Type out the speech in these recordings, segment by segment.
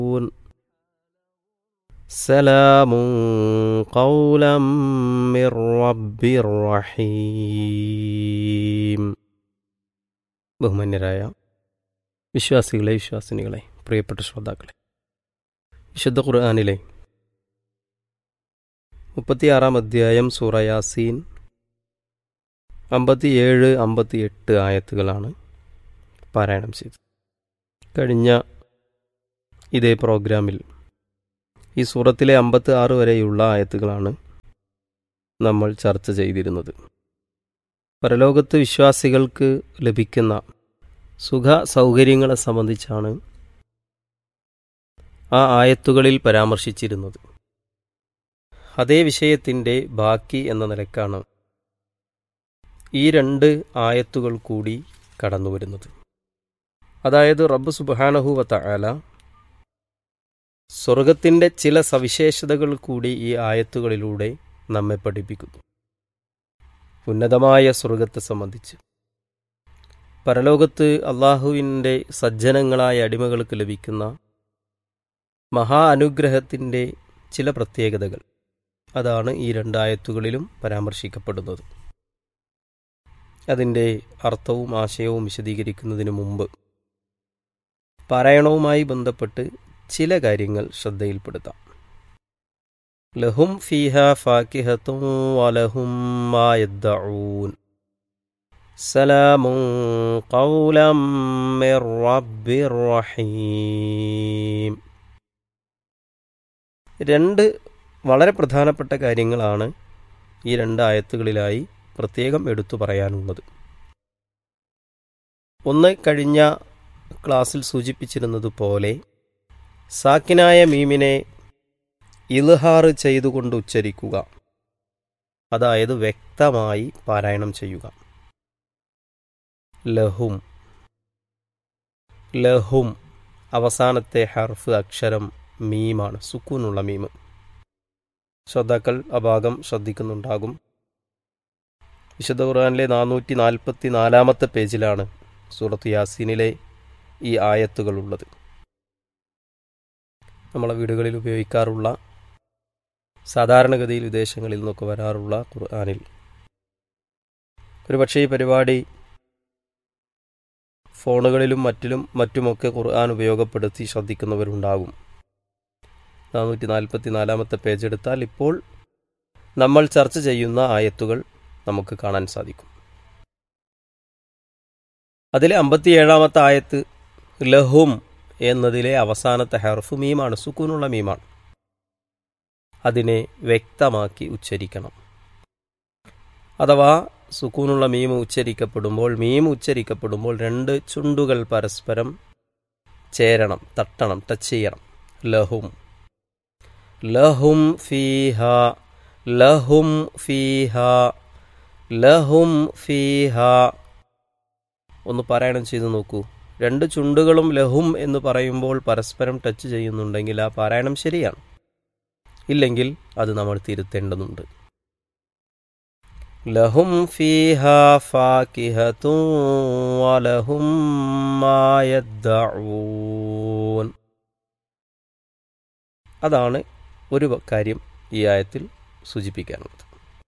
سلام قولا من رب رحيم ബഹുമാന്യരായ വിശ്വാസികളെ വിശ്വാസിനികളെ പ്രിയപ്പെട്ട ശ്രോതാക്കളെ വിശുദ്ധ ഖുർആാനിലെ മുപ്പത്തിയാറാം അധ്യായം സൂറ യാസീൻ അമ്പത്തിയേഴ് അമ്പത്തിയെട്ട് ആയത്തുകളാണ് പാരായണം ചെയ്തത് കഴിഞ്ഞ ഇതേ പ്രോഗ്രാമിൽ ഈ സൂറത്തിലെ അമ്പത്തി ആറ് വരെയുള്ള ആയത്തുകളാണ് നമ്മൾ ചർച്ച ചെയ്തിരുന്നത് പരലോകത്ത് വിശ്വാസികൾക്ക് ലഭിക്കുന്ന സുഖ സൗകര്യങ്ങളെ സംബന്ധിച്ചാണ് ആ ആയത്തുകളിൽ പരാമർശിച്ചിരുന്നത് അതേ വിഷയത്തിൻ്റെ ബാക്കി എന്ന നിലക്കാണ് ഈ രണ്ട് ആയത്തുകൾ കൂടി കടന്നുവരുന്നത് അതായത് റബ്ബ് സുബാനഹുവത്ത ആല സ്വർഗത്തിൻ്റെ ചില സവിശേഷതകൾ കൂടി ഈ ആയത്തുകളിലൂടെ നമ്മെ പഠിപ്പിക്കുന്നു ഉന്നതമായ സ്വർഗത്തെ സംബന്ധിച്ച് പരലോകത്ത് അള്ളാഹുവിൻ്റെ സജ്ജനങ്ങളായ അടിമകൾക്ക് ലഭിക്കുന്ന മഹാ അനുഗ്രഹത്തിൻ്റെ ചില പ്രത്യേകതകൾ അതാണ് ഈ രണ്ടായത്തുകളിലും പരാമർശിക്കപ്പെടുന്നത് അതിൻ്റെ അർത്ഥവും ആശയവും വിശദീകരിക്കുന്നതിന് മുമ്പ് പാരായണവുമായി ബന്ധപ്പെട്ട് ചില കാര്യങ്ങൾ ശ്രദ്ധയിൽപ്പെടുത്താം ലഹും ഫീഹ ഫാക്കിഹത്തും വലഹും മായദ്ദഊൻ സലാമുൻ ഖൗലം മിർ റബ്ബിർ റഹീം രണ്ട് വളരെ പ്രധാനപ്പെട്ട കാര്യങ്ങളാണ് ഈ രണ്ട് ആയത്തുകളിലായി പ്രത്യേകം എടുത്തു പറയാനുള്ളത് ഒന്ന് കഴിഞ്ഞ ക്ലാസ്സിൽ സൂചിപ്പിച്ചിരുന്നതുപോലെ സാക്കിനായ മീമിനെ ഇൽഹാറ് ചെയ്തുകൊണ്ട് ഉച്ചരിക്കുക അതായത് വ്യക്തമായി പാരായണം ചെയ്യുക ലഹും ലഹും അവസാനത്തെ ഹർഫ് അക്ഷരം മീമാണ് സുക്കൂനുള്ള മീം ശ്രോതാക്കൾ അഭാഗം ശ്രദ്ധിക്കുന്നുണ്ടാകും വിശുദ്ധ ഖുർആാനിലെ നാനൂറ്റി നാൽപ്പത്തി നാലാമത്തെ പേജിലാണ് സൂറത്ത് യാസീനിലെ ഈ ആയത്തുകളുള്ളത് നമ്മളെ വീടുകളിൽ ഉപയോഗിക്കാറുള്ള സാധാരണഗതിയിൽ വിദേശങ്ങളിൽ നിന്നൊക്കെ വരാറുള്ള ഖുർആാനിൽ ഒരുപക്ഷെ ഈ പരിപാടി ഫോണുകളിലും മറ്റിലും മറ്റുമൊക്കെ ഖുർആൻ ഉപയോഗപ്പെടുത്തി ശ്രദ്ധിക്കുന്നവരുണ്ടാകും നാനൂറ്റി നാൽപ്പത്തി നാലാമത്തെ പേജ് എടുത്താൽ ഇപ്പോൾ നമ്മൾ ചർച്ച ചെയ്യുന്ന ആയത്തുകൾ നമുക്ക് കാണാൻ സാധിക്കും അതിലെ അമ്പത്തിയേഴാമത്തെ ആയത്ത് ലഹും എന്നതിലെ അവസാനത്തെ ഹെർഫ് മീമാണ് സുക്കൂനുള്ള മീമാണ് അതിനെ വ്യക്തമാക്കി ഉച്ചരിക്കണം അഥവാ സുക്കൂനുള്ള മീം ഉച്ചരിക്കപ്പെടുമ്പോൾ മീം ഉച്ചരിക്കപ്പെടുമ്പോൾ രണ്ട് ചുണ്ടുകൾ പരസ്പരം ചേരണം തട്ടണം ടച്ച് ചെയ്യണം ലഹും ലഹും ഫീഹ ലഹും ഫീഹ ലഹും ഫീഹ ഒന്ന് പാരായണം ചെയ്തു നോക്കൂ രണ്ട് ചുണ്ടുകളും ലഹും എന്ന് പറയുമ്പോൾ പരസ്പരം ടച്ച് ചെയ്യുന്നുണ്ടെങ്കിൽ ആ പാരായണം ശരിയാണ് ഇല്ലെങ്കിൽ അത് നമ്മൾ തിരുത്തേണ്ടതുണ്ട് ലഹും ഫീഹ ഫാക്കിഹത്തും വലഹും മായദ്ദഊൻ അതാണ് ഒരു കാര്യം ഈ ആയത്തിൽ സൂചിപ്പിക്കാനുള്ളത്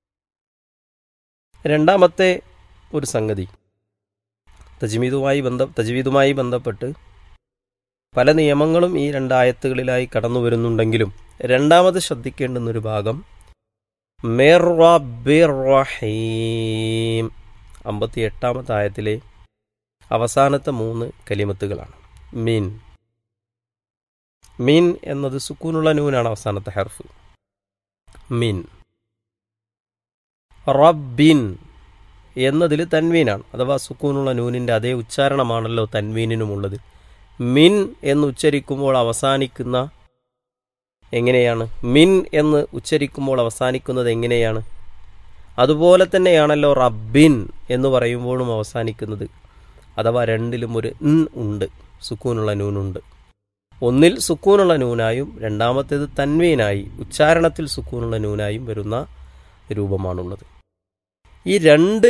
രണ്ടാമത്തെ ഒരു സംഗതി തജ്മീദുമായി ബന്ധ തജ്വീദുമായി ബന്ധപ്പെട്ട് പല നിയമങ്ങളും ഈ രണ്ടായത്തുകളിലായി കടന്നു വരുന്നുണ്ടെങ്കിലും രണ്ടാമത് ശ്രദ്ധിക്കേണ്ടുന്നൊരു ഭാഗം റഹീം അമ്പത്തി എട്ടാമത്തെ ആയത്തിലെ അവസാനത്തെ മൂന്ന് കലിമത്തുകളാണ് മിൻ മിൻ എന്നത് സുക്കൂനുള്ള നൂനാണ് അവസാനത്തെ ഹെർഫ് മിൻ റബ്ബിൻ എന്നതിൽ തൻവീനാണ് അഥവാ സുക്കൂനുള്ള നൂനിൻ്റെ അതേ ഉച്ചാരണമാണല്ലോ തൻവീനിനുമുള്ളത് മിൻ എന്ന് ഉച്ചരിക്കുമ്പോൾ അവസാനിക്കുന്ന എങ്ങനെയാണ് മിൻ എന്ന് ഉച്ചരിക്കുമ്പോൾ അവസാനിക്കുന്നത് എങ്ങനെയാണ് അതുപോലെ തന്നെയാണല്ലോ റബ്ബിൻ എന്ന് പറയുമ്പോഴും അവസാനിക്കുന്നത് അഥവാ രണ്ടിലും ഒരു ൻ ഉണ്ട് സുക്കൂനുള്ള നൂനുണ്ട് ഒന്നിൽ സുക്കൂനുള്ള നൂനായും രണ്ടാമത്തേത് തൻവീനായി ഉച്ചാരണത്തിൽ സുക്കൂനുള്ള നൂനായും വരുന്ന രൂപമാണുള്ളത് ഈ രണ്ട്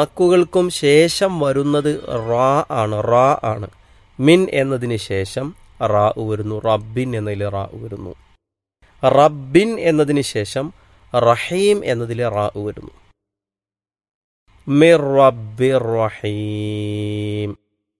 വാക്കുകൾക്കും ശേഷം വരുന്നത് റാ ആണ് റാ ആണ് മിൻ എന്നതിന് ശേഷം റാ വരുന്നു റബ്ബിൻ എന്നതിൽ റാ വരുന്നു റബ്ബിൻ എന്നതിന് ശേഷം റഹീം എന്നതിൽ റാ വരുന്നു മിർ റബ്ബിർ റഹീം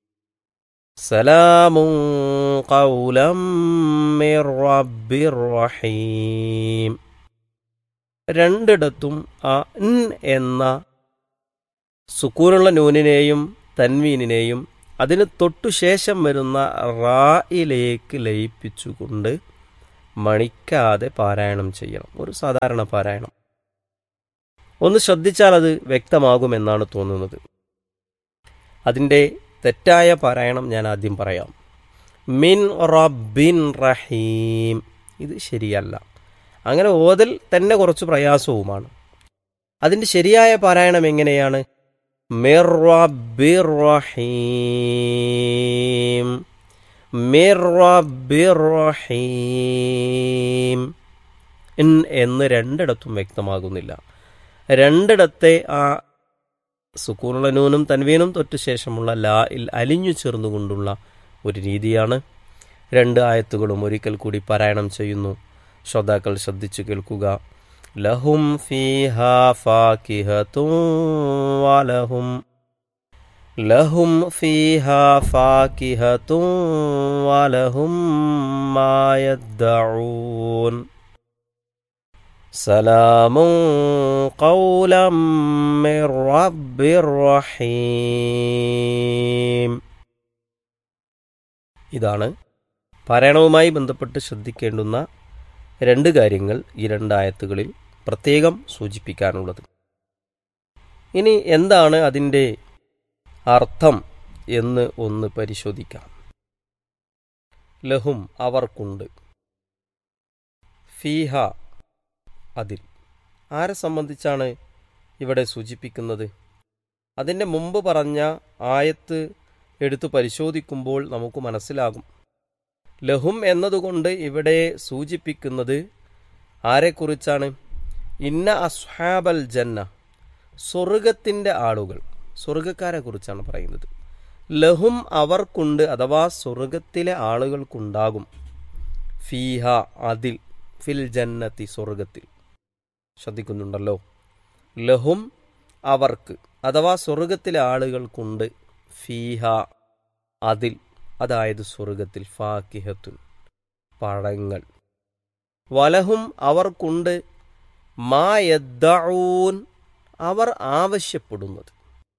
സലാമുൻ ഖൗലം മിർ റബ്ബിർ റഹീം രണ്ടിടത്തും ആ ൻ എന്ന സുക്കൂനുള്ള നൂനിനെയും തൻവീനിനെയും അതിന് തൊട്ടുശേഷം വരുന്ന റായിലേക്ക് ലയിപ്പിച്ചുകൊണ്ട് മണിക്കാതെ പാരായണം ചെയ്യണം ഒരു സാധാരണ പാരായണം ഒന്ന് ശ്രദ്ധിച്ചാൽ അത് വ്യക്തമാകുമെന്നാണ് തോന്നുന്നത് അതിൻ്റെ തെറ്റായ പാരായണം ഞാൻ ആദ്യം പറയാം മിൻ റബ്ബിൻ റഹീം ഇത് ശരിയല്ല അങ്ങനെ ഓതൽ തന്നെ കുറച്ച് പ്രയാസവുമാണ് അതിൻ്റെ ശരിയായ പാരായണം എങ്ങനെയാണ് മിർ റബ്ബിർ റഹീം മിർ റബ്ബിർ റഹീം ഇൻ എന്ന് രണ്ടിടത്തും വ്യക്തമാകുന്നില്ല രണ്ടിടത്തെ ആ സുക്കൂനുള്ള നൂനും തൻവീനും തൊട്ടു ശേഷമുള്ള ലാ ഇൽ അലിഞ്ഞു ചേർന്നുകൊണ്ടുള്ള ഒരു രീതിയാണ് രണ്ട് ആയത്തുകളും ഒരിക്കൽ കൂടി പാരായണം ചെയ്യുന്നു ശ്രോതാക്കൾ ശ്രദ്ധിച്ചു കേൾക്കുക ലഹും ഫീഹ ഫാകിഹത്തും വലഹും ലഹും ഫീഹ ഫാകിഹത്തും വലഹും മായദ്ദഊൻ സലാമുൻ ഖൗലം മിർ റബ്ബിർ റഹീം ഇതാണ് പാരായണവുമായി ബന്ധപ്പെട്ട് ശ്രദ്ധിക്കേണ്ടുന്ന രണ്ട് കാര്യങ്ങൾ ഈ രണ്ടായത്തുകളിൽ പ്രത്യേകം സൂചിപ്പിക്കാനുള്ളത് ഇനി എന്താണ് അതിൻ്റെ അർത്ഥം എന്ന് ഒന്ന് പരിശോധിക്കാം ലഹും അവർക്കുണ്ട് ഫീഹ അതിൽ ആരെ സംബന്ധിച്ചാണ് ഇവിടെ സൂചിപ്പിക്കുന്നത് അതിൻ്റെ മുമ്പ് പറഞ്ഞ ആയത്ത് എടുത്തു പരിശോധിക്കുമ്പോൾ നമുക്ക് മനസ്സിലാകും ലഹും എന്നതുകൊണ്ട് ഇവിടെ സൂചിപ്പിക്കുന്നത് ആരെക്കുറിച്ചാണ് ഇന്ന അസ്ഹാബൽ ജന്ന സ്വർഗത്തിൻ്റെ ആളുകൾ സ്വർഗക്കാരെ കുറിച്ചാണ് പറയുന്നത് ലഹും അവർക്കുണ്ട് അഥവാ സ്വർഗത്തിലെ ആളുകൾക്കുണ്ടാകും ഫീഹ അതിൽ ഫിൽ ജന്നത്തി സ്വർഗത്തിൽ ശ്രദ്ധിക്കുന്നുണ്ടല്ലോ ലഹും അവർക്ക് അഥവാ സ്വർഗത്തിലെ ആളുകൾക്കുണ്ട് ഫീഹ അതിൽ അതായത് സ്വർഗത്തിൽ ഫാക്കിഹത്തുൻ പഴങ്ങൾ വലഹും അവർക്കുണ്ട് മായദ്ദഊൻ അവർ ആവശ്യപ്പെടുന്നത്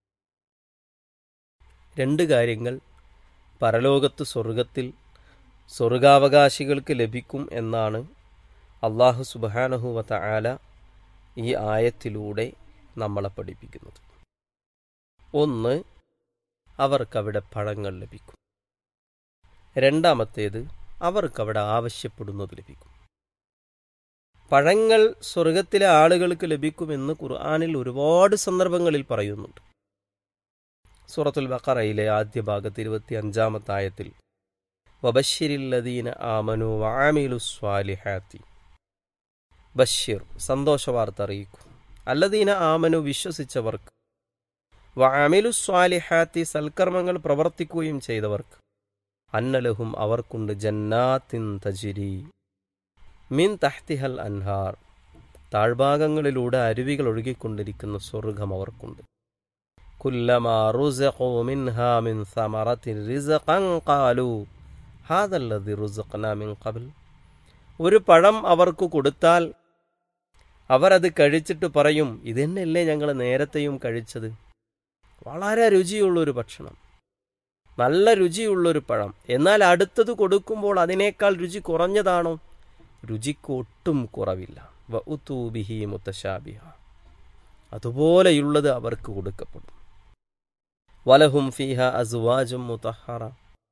രണ്ട് കാര്യങ്ങൾ പരലോകത്ത് സ്വർഗത്തിൽ സ്വർഗാവകാശികൾക്ക് ലഭിക്കും എന്നാണ് അള്ളാഹു സുബാനഹുവത്ത ആല ഈ ആയത്തിലൂടെ നമ്മളെ പഠിപ്പിക്കുന്നത് ഒന്ന് അവർക്കവിടെ പഴങ്ങൾ ലഭിക്കും രണ്ടാമത്തേത് അവർക്കവിടെ ആവശ്യപ്പെടുന്നത് ലഭിക്കും പഴങ്ങൾ സ്വർഗത്തിലെ ആളുകൾക്ക് ലഭിക്കുമെന്ന് ഖുർആാനിൽ ഒരുപാട് സന്ദർഭങ്ങളിൽ പറയുന്നുണ്ട് സൂറത്തുൽ ബക്കറയിലെ ആദ്യ ഭാഗത്ത് ഇരുപത്തി അഞ്ചാമത്തെ ആയത്തിൽ വബഷിരില്ലദീന ആമനു വാമിലു സ്വാലിഹാത്തി ബഷീർ സന്തോഷവാർത്ത അറിയിക്കും അല്ലദീന ആമനു വിശ്വസിച്ചവർക്ക് വാമിലു സ്വാലിഹാത്തി സൽക്കർമ്മങ്ങൾ പ്രവർത്തിക്കുകയും ചെയ്തവർക്ക് അന്നലഹും അവർക്കുണ്ട് ജന്നാത്തിൻ തജിരി മിൻ തഹ്തിഹൽ അൻഹാർ താഴ്ഭാഗങ്ങളിലൂടെ അരുവികൾ ഒഴുകിക്കൊണ്ടിരിക്കുന്ന സ്വർഗം അവർക്കുണ്ട് കുല്ലമാ റുസഖു മിൻഹാ മിൻ സമറത്തിൻ റിസഖൻ ഖാലു ഹാദല്ലദി റുസഖ്നാ മിൻ ഖബൽ ഒരു പഴം അവർക്ക് കൊടുത്താൽ അവരത് കഴിച്ചിട്ട് പറയും ഇതന്നെയല്ലേ ഞങ്ങൾ നേരത്തെയും കഴിച്ചത് വളരെ രുചിയുള്ളൊരു ഭക്ഷണം നല്ല രുചിയുള്ളൊരു പഴം എന്നാൽ അടുത്തത് കൊടുക്കുമ്പോൾ അതിനേക്കാൾ രുചി കുറഞ്ഞതാണോ രുചിക്ക് ഒട്ടും കുറവില്ല വഉതൂബിഹി മുത്തശാബിഹ അതുപോലെയുള്ളത് അവർക്ക് കൊടുക്കപ്പെടും വലഹും ഫീഹ അസുവാജും മുത്തഹറ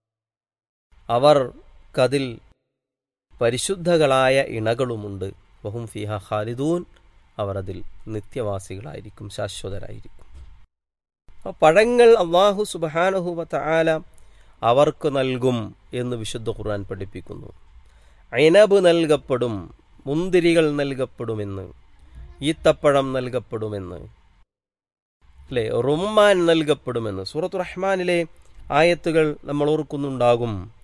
അവർക്കതിൽ പരിശുദ്ധകളായ ഇണകളുമുണ്ട് വഹും ഫിഹ ഖാലിദൂൻ അവർ അതിൽ നിത്യവാസികളായിരിക്കും ശാശ്വതരായിരിക്കും പഴങ്ങൾ അള്ളാഹു സുബാനഹുവ ആല അവർക്ക് നൽകും എന്ന് വിശുദ്ധ ഖുർആൻ പഠിപ്പിക്കുന്നു ഐനബ് നൽകപ്പെടും മുന്തിരികൾ നൽകപ്പെടുമെന്ന് ഈത്തപ്പഴം നൽകപ്പെടുമെന്ന് അല്ലേ റുമ്മാൻ നൽകപ്പെടുമെന്ന് സൂറത്ത് റഹ്മാനിലെ ആയത്തുകൾ നമ്മൾ ഓർക്കുന്നുണ്ടാകും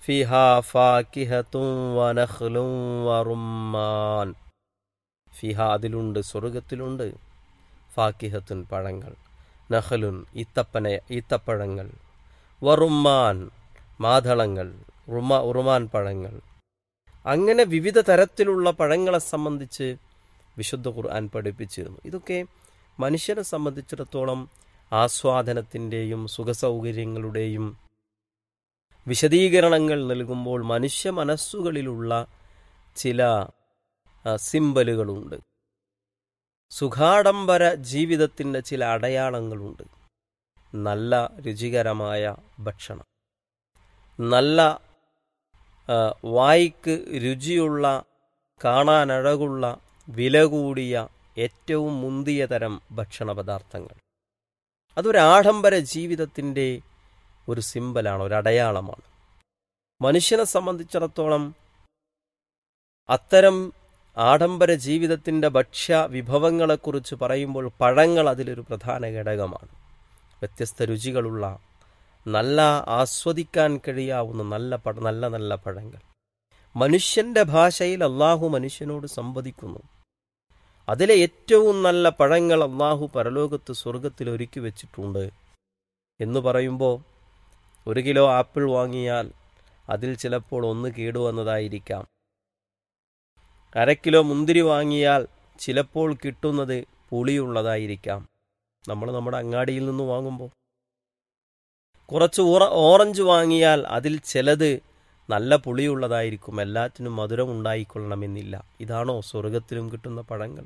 ഫിഹ ഫാക്കിഹത്തും വനഖ്ലും വറുമ്മാൻ ഫിഹ അതിലുണ്ട് സ്വർഗത്തിലുണ്ട് ഫാക്കിഹത്തുൻ പഴങ്ങൾ നഹലുൻ ഈത്തപ്പന ഈത്തപ്പഴങ്ങൾ വറുമ്മാൻ മാതളങ്ങൾ റുമ ഉറുമാൻ പഴങ്ങൾ അങ്ങനെ വിവിധ തരത്തിലുള്ള പഴങ്ങളെ സംബന്ധിച്ച് വിശുദ്ധ ഖുർആൻ പഠിപ്പിച്ചിരുന്നു ഇതൊക്കെ മനുഷ്യനെ സംബന്ധിച്ചിടത്തോളം ആസ്വാദനത്തിൻ്റെയും സുഖസൗകര്യങ്ങളുടെയും വിശദീകരണങ്ങൾ നൽകുമ്പോൾ മനുഷ്യ മനസ്സുകളിലുള്ള ചില ആ, സിമ്പലുകളുണ്ട് സുഖാഡംബര ജീവിതത്തിൻ്റെ ചില അടയാളങ്ങളുണ്ട് നല്ല രുചികരമായ ഭക്ഷണം നല്ല ആ, വായിക്ക് രുചിയുള്ള കാണാനഴകുള്ള വില കൂടിയ ഏറ്റവും മുന്തിയ തരം ഭക്ഷണ പദാർത്ഥങ്ങൾ അതൊരു ആഡംബര ജീവിതത്തിൻ്റെ ഒരു സിമ്പലാണ് ഒരു അടയാളമാണ് മനുഷ്യനെ സംബന്ധിച്ചിടത്തോളം അത്തരം ആഡംബര ജീവിതത്തിൻ്റെ ഭക്ഷ്യ വിഭവങ്ങളെക്കുറിച്ച് പറയുമ്പോൾ പഴങ്ങൾ അതിലൊരു പ്രധാന ഘടകമാണ് വ്യത്യസ്ത രുചികളുള്ള നല്ല ആസ്വദിക്കാൻ കഴിയാവുന്ന നല്ല പഴ നല്ല നല്ല പഴങ്ങൾ മനുഷ്യന്റെ ഭാഷയിൽ അള്ളാഹു മനുഷ്യനോട് സംവദിക്കുന്നു അതിലെ ഏറ്റവും നല്ല പഴങ്ങൾ അള്ളാഹു പരലോകത്ത് സ്വർഗത്തിൽ ഒരുക്കി വെച്ചിട്ടുണ്ട് എന്ന് പറയുമ്പോൾ ഒരു കിലോ ആപ്പിൾ വാങ്ങിയാൽ അതിൽ ചിലപ്പോൾ ഒന്ന് കേടുവന്നതായിരിക്കാം അര കിലോ മുന്തിരി വാങ്ങിയാൽ ചിലപ്പോൾ കിട്ടുന്നത് പുളിയുള്ളതായിരിക്കാം നമ്മൾ നമ്മുടെ അങ്ങാടിയിൽ നിന്ന് വാങ്ങുമ്പോൾ കുറച്ച് ഓറ ഓറഞ്ച് വാങ്ങിയാൽ അതിൽ ചിലത് നല്ല പുളിയുള്ളതായിരിക്കും എല്ലാറ്റിനും മധുരം ഉണ്ടായിക്കൊള്ളണമെന്നില്ല ഇതാണോ സ്വർഗത്തിലും കിട്ടുന്ന പഴങ്ങൾ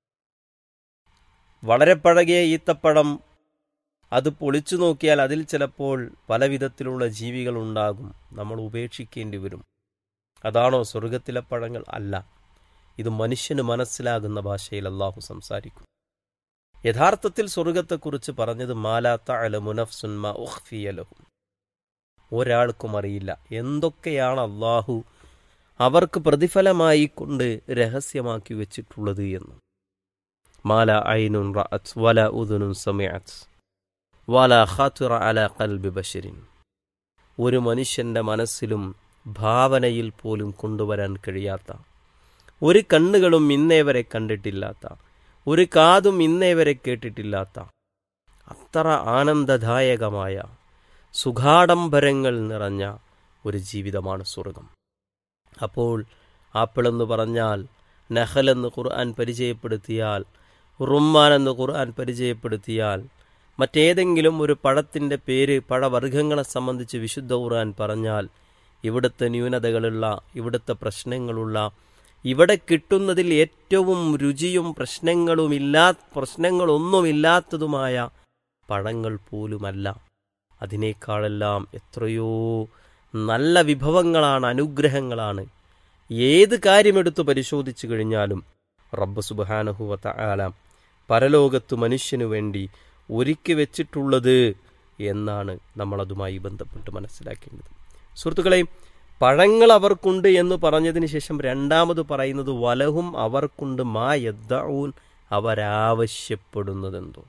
വളരെ പഴകിയ ഈത്തപ്പഴം അത് പൊളിച്ചു നോക്കിയാൽ അതിൽ ചിലപ്പോൾ പല വിധത്തിലുള്ള ജീവികൾ ഉണ്ടാകും നമ്മൾ ഉപേക്ഷിക്കേണ്ടി വരും അതാണോ സ്വർഗത്തിലെ പഴങ്ങൾ അല്ല ഇത് മനുഷ്യന് മനസ്സിലാകുന്ന ഭാഷയിൽ അള്ളാഹു സംസാരിക്കും യഥാർത്ഥത്തിൽ സ്വർഗത്തെക്കുറിച്ച് പറഞ്ഞത് മാലാത്ത അലമുനഫ്സുൻമ ഉഖ്ഫിയലഹും ഒരാൾക്കും അറിയില്ല എന്തൊക്കെയാണ് അള്ളാഹു അവർക്ക് പ്രതിഫലമായി കൊണ്ട് രഹസ്യമാക്കി വെച്ചിട്ടുള്ളത് എന്ന് മാല ഐനുൻ റഅത്ത് വല ഉദുനുൻ സമയത്ത് വല ഖാത്തുറ അല കൽബി ബഷരിൻ ഒരു മനുഷ്യന്റെ മനസ്സിലും ഭാവനയിൽ പോലും കൊണ്ടുവരാൻ കഴിയാത്ത ഒരു കണ്ണുകളും ഇന്നേ വരെ കണ്ടിട്ടില്ലാത്ത ഒരു കാതും ഇന്നേ വരെ കേട്ടിട്ടില്ലാത്ത അത്ര ആനന്ദദായകമായ സുഖാഡംബരങ്ങൾ നിറഞ്ഞ ഒരു ജീവിതമാണ് സ്വർഗം അപ്പോൾ ആപ്പിളെന്ന് പറഞ്ഞാൽ നഹലെന്ന് ഖുർആൻ പരിചയപ്പെടുത്തിയാൽ റുമ്മാൻ എന്ന് ഖുർആൻ പരിചയപ്പെടുത്തിയാൽ മറ്റേതെങ്കിലും ഒരു പഴത്തിൻ്റെ പേര് പഴവർഗ്ഗങ്ങളെ സംബന്ധിച്ച് വിശുദ്ധ ഖുർആൻ പറഞ്ഞാൽ ഇവിടുത്തെ ന്യൂനതകളുള്ള ഇവിടുത്തെ പ്രശ്നങ്ങളുള്ള ഇവിടെ കിട്ടുന്നതിൽ ഏറ്റവും രുചിയും പ്രശ്നങ്ങളുമില്ലാ പ്രശ്നങ്ങളൊന്നുമില്ലാത്തതുമായ പഴങ്ങൾ പോലുമല്ല അതിനേക്കാളെല്ലാം എത്രയോ നല്ല വിഭവങ്ങളാണ് അനുഗ്രഹങ്ങളാണ് ഏത് കാര്യമെടുത്ത് പരിശോധിച്ചു കഴിഞ്ഞാലും റബ്ബ് സുബാനഹുവത്ത ആലാം പരലോകത്ത് മനുഷ്യനു വേണ്ടി ഒരുക്കി വെച്ചിട്ടുള്ളത് എന്നാണ് നമ്മളതുമായി ബന്ധപ്പെട്ട് മനസ്സിലാക്കേണ്ടത് സുഹൃത്തുക്കളെ പഴങ്ങൾ അവർക്കുണ്ട് എന്ന് പറഞ്ഞതിന് ശേഷം രണ്ടാമത് പറയുന്നത് വലഹും അവർക്കുണ്ട് മാ യദ്ദഊൻ അവരാവശ്യപ്പെടുന്നതെന്തോ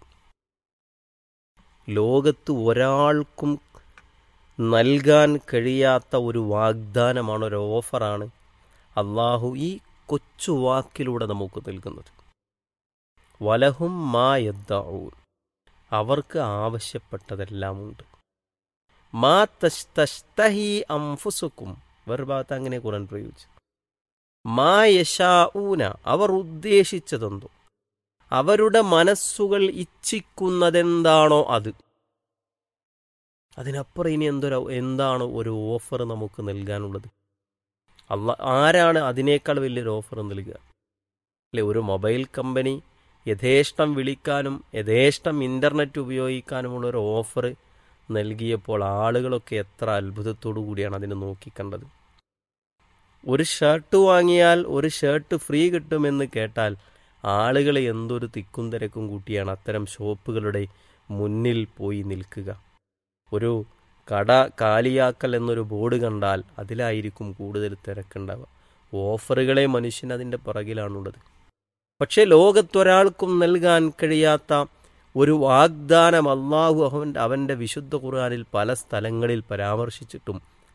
ലോകത്ത് ഒരാൾക്കും നൽകാൻ കഴിയാത്ത ഒരു വാഗ്ദാനമാണ് ഒരു ഓഫറാണ് അള്ളാഹു ഈ കൊച്ചു വാക്കിലൂടെ നമുക്ക് നൽകുന്നത് വലഹും മാ യദ്ദഊൻ അവർക്ക് ആവശ്യപ്പെട്ടതെല്ലാം ഉണ്ട് മാ തസ്തഹി അംഫുസുക്കും വേറെ ഭാഗത്ത് അങ്ങനെ ഖുറാൻ പ്രയോഗിച്ചു മാ യശാഊന അവർ ഉദ്ദേശിച്ചതെന്തോ അവരുടെ മനസ്സുകൾ ഇച്ഛിക്കുന്നതെന്താണോ അത് അതിനപ്പുറം ഇനി എന്തൊരു എന്താണ് ഒരു ഓഫർ നമുക്ക് നൽകാനുള്ളത് അല്ല ആരാണ് അതിനേക്കാൾ വലിയൊരു ഓഫർ നൽകുക അല്ലെ ഒരു മൊബൈൽ കമ്പനി യഥേഷ്ടം വിളിക്കാനും യഥേഷ്ടം ഇൻ്റർനെറ്റ് ഉപയോഗിക്കാനുമുള്ള ഒരു ഓഫർ നൽകിയപ്പോൾ ആളുകളൊക്കെ എത്ര അത്ഭുതത്തോടു കൂടിയാണ് അതിനെ നോക്കിക്കണ്ടത് ഒരു ഷർട്ട് വാങ്ങിയാൽ ഒരു ഷർട്ട് ഫ്രീ കിട്ടുമെന്ന് കേട്ടാൽ ആളുകൾ എന്തൊരു തിക്കും തിരക്കും കൂട്ടിയാണ് അത്തരം ഷോപ്പുകളുടെ മുന്നിൽ പോയി നിൽക്കുക ഒരു കട കാലിയാക്കൽ എന്നൊരു ബോർഡ് കണ്ടാൽ അതിലായിരിക്കും കൂടുതൽ തിരക്കുണ്ടാവുക ഓഫറുകളെ മനുഷ്യൻ അതിൻ്റെ പുറകിലാണുള്ളത് പക്ഷേ ലോകത്തൊരാൾക്കും നൽകാൻ കഴിയാത്ത ഒരു വാഗ്ദാനം അള്ളാഹു അവൻ അവൻ്റെ വിശുദ്ധ ഖുർആാനിൽ പല സ്ഥലങ്ങളിൽ പരാമർശിച്ചിട്ടും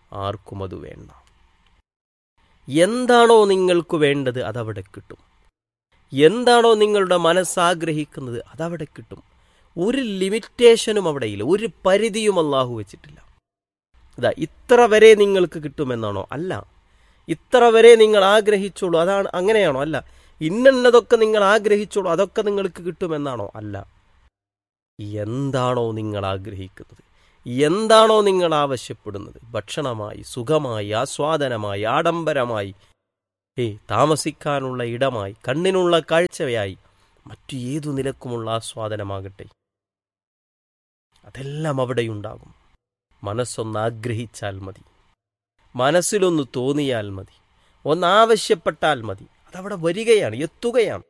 ആർക്കും അത് വേണ്ട എന്താണോ നിങ്ങൾക്ക് വേണ്ടത് അതവിടെ കിട്ടും എന്താണോ നിങ്ങളുടെ മനസ്സാഗ്രഹിക്കുന്നത് അതവിടെ കിട്ടും ഒരു ലിമിറ്റേഷനും അവിടെയില്ല ഒരു പരിധിയും അള്ളാഹു വെച്ചിട്ടില്ല ഇതാ ഇത്ര വരെ നിങ്ങൾക്ക് കിട്ടുമെന്നാണോ അല്ല ഇത്ര വരെ നിങ്ങൾ ആഗ്രഹിച്ചോളൂ അതാണ് അങ്ങനെയാണോ അല്ല ഇന്നതൊക്കെ നിങ്ങൾ ആഗ്രഹിച്ചോളൂ അതൊക്കെ നിങ്ങൾക്ക് കിട്ടുമെന്നാണോ അല്ല എന്താണോ നിങ്ങൾ ആഗ്രഹിക്കുന്നത് എന്താണോ നിങ്ങൾ ആവശ്യപ്പെടുന്നത് ഭക്ഷണമായി സുഖമായി ആസ്വാദനമായി ആഡംബരമായി ഏ താമസിക്കാനുള്ള ഇടമായി കണ്ണിനുള്ള കാഴ്ചയായി മറ്റു ഏതു നിലക്കുമുള്ള ആസ്വാദനമാകട്ടെ അതെല്ലാം അവിടെയുണ്ടാകും മനസ്സൊന്ന് ആഗ്രഹിച്ചാൽ മതി മനസ്സിലൊന്ന് തോന്നിയാൽ മതി ഒന്നാവശ്യപ്പെട്ടാൽ മതി അതവിടെ വരികയാണ് എത്തുകയാണ്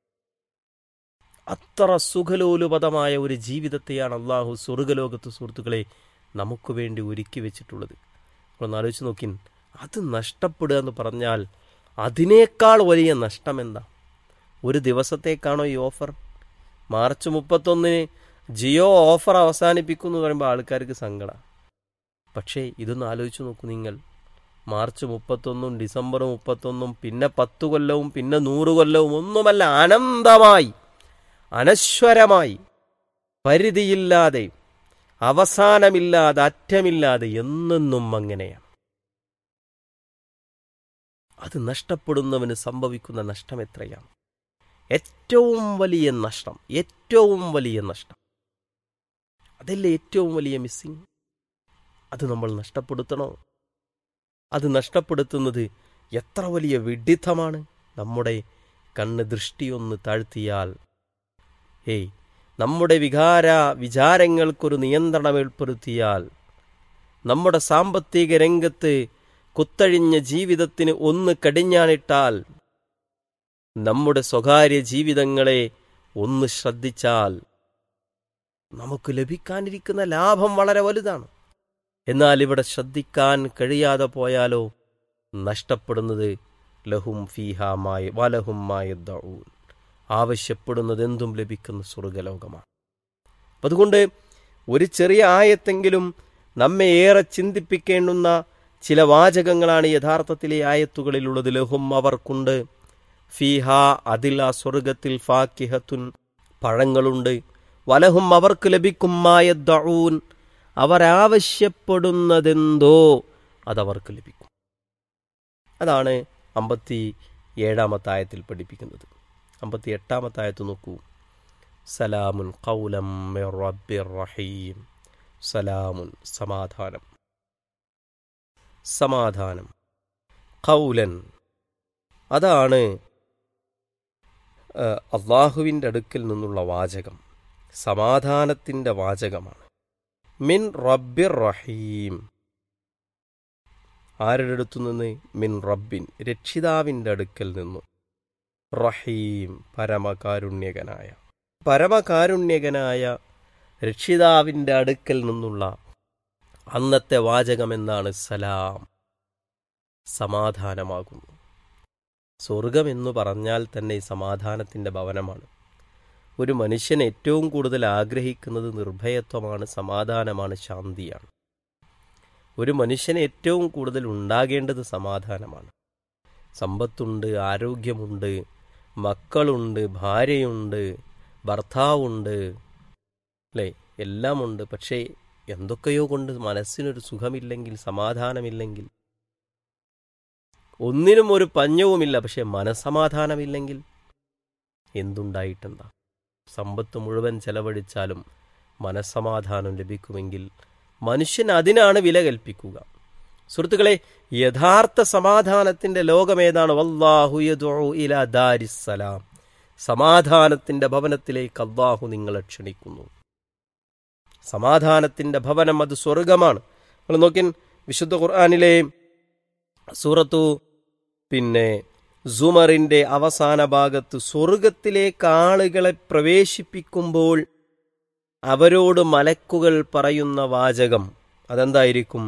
അത്ര സുഖലോലുപതമായ ഒരു ജീവിതത്തെയാണ് അള്ളാഹു സ്വർഗലോകത്ത് സുഹൃത്തുക്കളെ നമുക്ക് വേണ്ടി ഒരുക്കി വെച്ചിട്ടുള്ളത് ഒന്ന് ആലോചിച്ച് നോക്കിൻ അത് നഷ്ടപ്പെടുക എന്ന് പറഞ്ഞാൽ അതിനേക്കാൾ വലിയ നഷ്ടം എന്താ ഒരു ദിവസത്തേക്കാണോ ഈ ഓഫർ മാർച്ച് മുപ്പത്തൊന്നിന് ജിയോ ഓഫർ അവസാനിപ്പിക്കും എന്ന് പറയുമ്പോൾ ആൾക്കാർക്ക് സങ്കടം പക്ഷേ ഇതൊന്ന് ആലോചിച്ച് നോക്കൂ നിങ്ങൾ മാർച്ച് മുപ്പത്തൊന്നും ഡിസംബർ മുപ്പത്തൊന്നും പിന്നെ പത്ത് കൊല്ലവും പിന്നെ നൂറ് കൊല്ലവും ഒന്നുമല്ല അനന്തമായി അനശ്വരമായി പരിധിയില്ലാതെ അവസാനമില്ലാതെ അറ്റമില്ലാതെ എന്നെന്നും അങ്ങനെയാണ് അത് നഷ്ടപ്പെടുന്നവന് സംഭവിക്കുന്ന നഷ്ടം എത്രയാണ് ഏറ്റവും വലിയ നഷ്ടം ഏറ്റവും വലിയ നഷ്ടം അതല്ലേ ഏറ്റവും വലിയ മിസ്സിങ് അത് നമ്മൾ നഷ്ടപ്പെടുത്തണോ അത് നഷ്ടപ്പെടുത്തുന്നത് എത്ര വലിയ വിഡിത്തമാണ് നമ്മുടെ കണ്ണ് ദൃഷ്ടിയൊന്ന് താഴ്ത്തിയാൽ ഏയ് നമ്മുടെ വികാര വിചാരങ്ങൾക്കൊരു നിയന്ത്രണം ഏർപ്പെടുത്തിയാൽ നമ്മുടെ സാമ്പത്തിക രംഗത്ത് കുത്തഴിഞ്ഞ ജീവിതത്തിന് ഒന്ന് കടിഞ്ഞാണിട്ടാൽ നമ്മുടെ സ്വകാര്യ ജീവിതങ്ങളെ ഒന്ന് ശ്രദ്ധിച്ചാൽ നമുക്ക് ലഭിക്കാനിരിക്കുന്ന ലാഭം വളരെ വലുതാണ് എന്നാൽ ഇവിടെ ശ്രദ്ധിക്കാൻ കഴിയാതെ പോയാലോ നഷ്ടപ്പെടുന്നത് ലഹും ഫീഹാമായ വലഹും മായദ്ദഊൻ ആവശ്യപ്പെടുന്നത് എന്തും ലഭിക്കുന്ന സ്വർഗലോകമാണ് അതുകൊണ്ട് ഒരു ചെറിയ ആയത്തെങ്കിലും നമ്മെ ഏറെ ചിന്തിപ്പിക്കേണ്ടുന്ന ചില വാചകങ്ങളാണ് യഥാർത്ഥത്തിലെ ആയത്തുകളിലുള്ളത് ലഹും അവർക്കുണ്ട് ഫീഹ അതിൽ ആ സ്വർഗത്തിൽ ഫാക്കിഹത്തുൻ പഴങ്ങളുണ്ട് വലഹും അവർക്ക് ലഭിക്കും മായദ്ദഊൻ അവരാവശ്യപ്പെടുന്നതെന്തോ അതവർക്ക് ലഭിക്കും അതാണ് അമ്പത്തി ഏഴാമത്തെ ആയത്തിൽ പഠിപ്പിക്കുന്നത് അമ്പത്തി എട്ടാമത്തെ ആയത്ത് നോക്കൂ സലാമുൻ കൗലം റബ്ബിർ റഹീം സലാമുൻ സമാധാനം സമാധാനം കൗലൻ അതാണ് അള്ളാഹുവിൻ്റെ അടുക്കൽ നിന്നുള്ള വാചകം സമാധാനത്തിൻ്റെ വാചകമാണ് മിൻ റബ്ബിർ റഹീം ആരുടെ അടുത്തു നിന്ന് മിൻ റബ്ബിൻ രക്ഷിതാവിൻ്റെ അടുക്കൽ നിന്നു റഹീം പരമകാരുണ്യകനായ പരമകാരുണ്യകനായ രക്ഷിതാവിൻ്റെ അടുക്കൽ നിന്നുള്ള അന്നത്തെ വാചകമെന്നാണ് സലാം സമാധാനമാകുന്നു സ്വർഗമെന്നു പറഞ്ഞാൽ തന്നെ സമാധാനത്തിൻ്റെ ഭവനമാണ് ഒരു മനുഷ്യൻ ഏറ്റവും കൂടുതൽ ആഗ്രഹിക്കുന്നത് നിർഭയത്വമാണ് സമാധാനമാണ് ശാന്തിയാണ് ഒരു മനുഷ്യന് ഏറ്റവും കൂടുതൽ ഉണ്ടാകേണ്ടത് സമാധാനമാണ് സമ്പത്തുണ്ട് ആരോഗ്യമുണ്ട് മക്കളുണ്ട് ഭാര്യയുണ്ട് ഭർത്താവുണ്ട് അല്ലേ എല്ലാമുണ്ട് പക്ഷേ എന്തൊക്കെയോ കൊണ്ട് മനസ്സിനൊരു സുഖമില്ലെങ്കിൽ സമാധാനമില്ലെങ്കിൽ ഒന്നിനും ഒരു പഞ്ഞവുമില്ല പക്ഷെ മനസമാധാനമില്ലെങ്കിൽ എന്തുണ്ടായിട്ടെന്താ സമ്പത്ത് മുഴുവൻ ചെലവഴിച്ചാലും മനസ്സമാധാനം ലഭിക്കുമെങ്കിൽ മനുഷ്യൻ അതിനാണ് വില കൽപ്പിക്കുക സുഹൃത്തുക്കളെ യഥാർത്ഥ സമാധാനത്തിന്റെ ലോകമേതാണ് വല്ലാഹു ഇലാ ദാരിസ്സലാം സമാധാനത്തിന്റെ ഭവനത്തിലേക്ക് അള്ളാഹു നിങ്ങളെ ക്ഷണിക്കുന്നു സമാധാനത്തിന്റെ ഭവനം അത് സ്വർഗമാണ് നിങ്ങൾ നോക്കിൻ വിശുദ്ധ ഖുർആാനിലെ സൂറത്തു പിന്നെ സുമറിന്റെ അവസാന ഭാഗത്ത് സ്വർഗത്തിലേക്ക് ആളുകളെ പ്രവേശിപ്പിക്കുമ്പോൾ അവരോട് മലക്കുകൾ പറയുന്ന വാചകം അതെന്തായിരിക്കും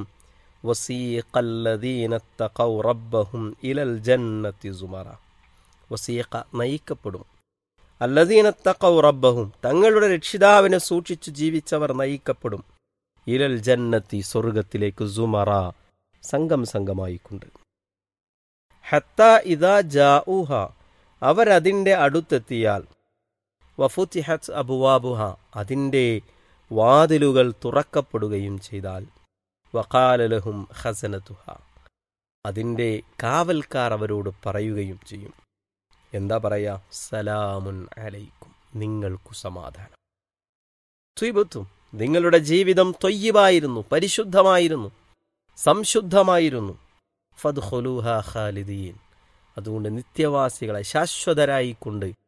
റബ്ബഹും ഇലൽ ജന്നത്തി സുമറ വസീഖ നയിക്കപ്പെടും അല്ലദീനത്തക്കൗ റബ്ബഹും തങ്ങളുടെ രക്ഷിതാവിനെ സൂക്ഷിച്ചു ജീവിച്ചവർ നയിക്കപ്പെടും ഇലൽ ജന്നത്തി സ്വർഗത്തിലേക്ക് സുമറ സംഘം സംഘമായിക്കൊണ്ട് ഹത്ത ഇതാ ജാഊഹ അവരതിൻ്റെ അടുത്തെത്തിയാൽ വഫുത്തിഹത്ത് അബുവാബുഹ അതിൻ്റെ വാതിലുകൾ തുറക്കപ്പെടുകയും ചെയ്താൽ വക്കാലലഹും ഹസനത്തുഹ അതിൻ്റെ കാവൽക്കാർ അവരോട് പറയുകയും ചെയ്യും എന്താ പറയാ സലാമുൻ അലൈക്കും നിങ്ങൾക്കു സമാധാനം ത്വിബത്തും നിങ്ങളുടെ ജീവിതം തൊയ്യമായിരുന്നു പരിശുദ്ധമായിരുന്നു സംശുദ്ധമായിരുന്നു ഫദ്ഖുലൂഹ ഖാലിദീൻ അതുകൊണ്ട് നിത്യവാസികളെ ശാശ്വതരായിക്കൊണ്ട്